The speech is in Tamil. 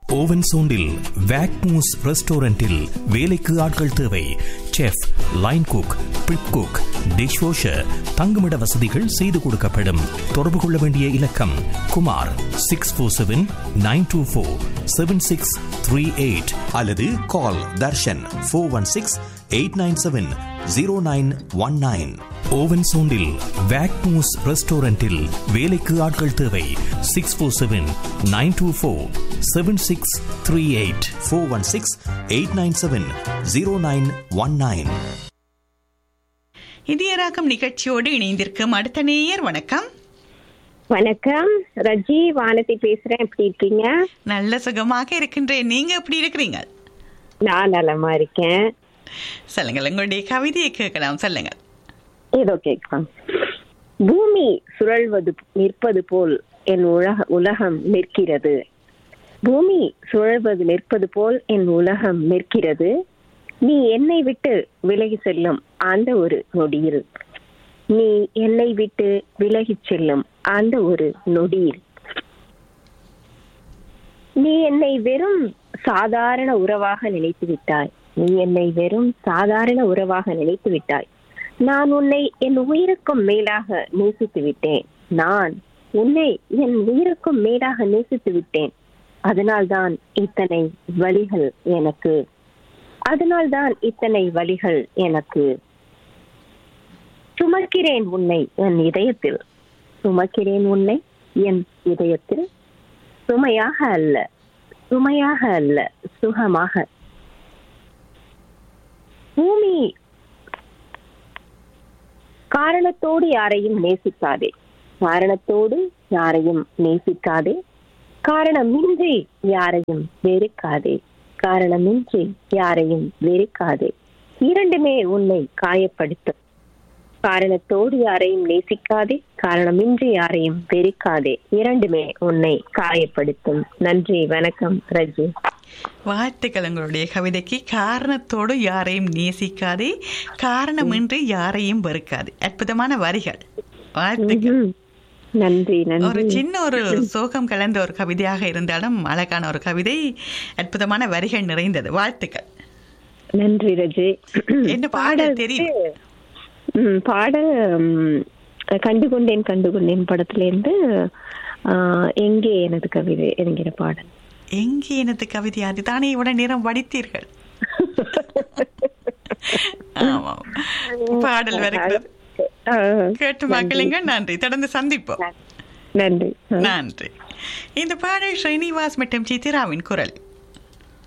ஓவன் சோண்டில் வேக்மூஸ் ரெஸ்டாரண்டில் வேலைக்கு ஆட்கள் தேவை chef line cook prep cook dish washer தங்குமிட வசதிகள் செய்து கொடுக்கப்படும் தொடர்பு கொள்ள வேண்டிய இலக்கம் Kumar six four seven nine two four seven six three eight அல்லது call Darshan four one six eight nine seven zero nine one nine ஓவன் சோண்டில் வேக்மூஸ் ரெஸ்டாரண்டில் வேலைக்கு ஆட்கள் தேவை six four seven nine two four seven six three eight four one six eight nine seven zero nine one nine இதயராகம் நிகழ்ச்சியோடு இணைந்திருக்கும் அடுத்த நேயர் வணக்கம் வணக்கம் ரஜி வானதி பேசுறேன் எப்படி இருக்கீங்க நல்ல சுகமாக இருக்கின்றேன் நீங்க எப்படி இருக்கிறீங்க நான் நலமா இருக்கேன் சொல்லுங்கள் உங்களுடைய கவிதையை கேட்கலாம் சொல்லுங்கள் ஏதோ கேட்கலாம் பூமி சுழல்வது நிற்பது போல் என் உலக உலகம் நிற்கிறது பூமி சுழல்வது நிற்பது போல் என் உலகம் நிற்கிறது நீ என்னை விட்டு விலகி செல்லும் அந்த ஒரு நொடியில் நீ என்னை விட்டு விலகிச் செல்லும் அந்த ஒரு நொடியில் நீ என்னை வெறும் சாதாரண உறவாக நினைத்து விட்டாய் நீ என்னை வெறும் சாதாரண உறவாக நினைத்து விட்டாய் நான் உன்னை என் உயிருக்கும் மேலாக நேசித்து விட்டேன் நான் உன்னை என் உயிருக்கும் மேலாக நேசித்து விட்டேன் அதனால்தான் இத்தனை வழிகள் எனக்கு அதனால்தான் இத்தனை வழிகள் எனக்கு சுமக்கிறேன் உன்னை என் இதயத்தில் சுமக்கிறேன் உன்னை என் இதயத்தில் சுமையாக அல்ல சுமையாக அல்ல சுகமாக பூமி காரணத்தோடு யாரையும் நேசிக்காதே காரணத்தோடு யாரையும் நேசிக்காதே காரணமின்றி யாரையும் வெறுக்காதே காரணமின்றி யாரையும் வெறுக்காதே இரண்டுமே உன்னை காயப்படுத்தும் காரணத்தோடு யாரையும் நேசிக்காதே காரணமின்றி யாரையும் வெறுக்காதே இரண்டுமே உன்னை காயப்படுத்தும் நன்றி வணக்கம் ரஜி வாழ்த்துக்கள் உங்களுடைய கவிதைக்கு காரணத்தோடு யாரையும் நேசிக்காதே காரணமின்றி யாரையும் வெறுக்காது அற்புதமான வரிகள் வாழ்த்துக்கள் ம்ஹும். நன்றி ஒரு நன்றி சின்ன ஒரு சோகம் கலந்த ஒரு கவிதையாக இருந்தாலும் அழகான ஒரு கவிதை அற்புதமான வரிகள் நிறைந்தது வாழ்த்துக்கள் நன்றி ரஜி என்ன பாடல் தெரியும் ம், பாடல் ம், கண்டுகொண்டேன் கண்டுகொண்டேன் படத்துல இருந்து ஆ, எங்கே எனது கவிதை என்கிற பாடல் எங்கே எனது கவிதை அதுதானே இவ்வளவு நேரம் வடித்தீர்கள் ஆமாம் பாடல் வருகிறது ஆ, கேட்டு மக்களுங்க நன்றி தொடர்ந்து சந்திப்போம் நன்றி நன்றி இந்த பாடல் ஸ்ரீனிவாஸ் மற்றும் சித்திராவின் குரல்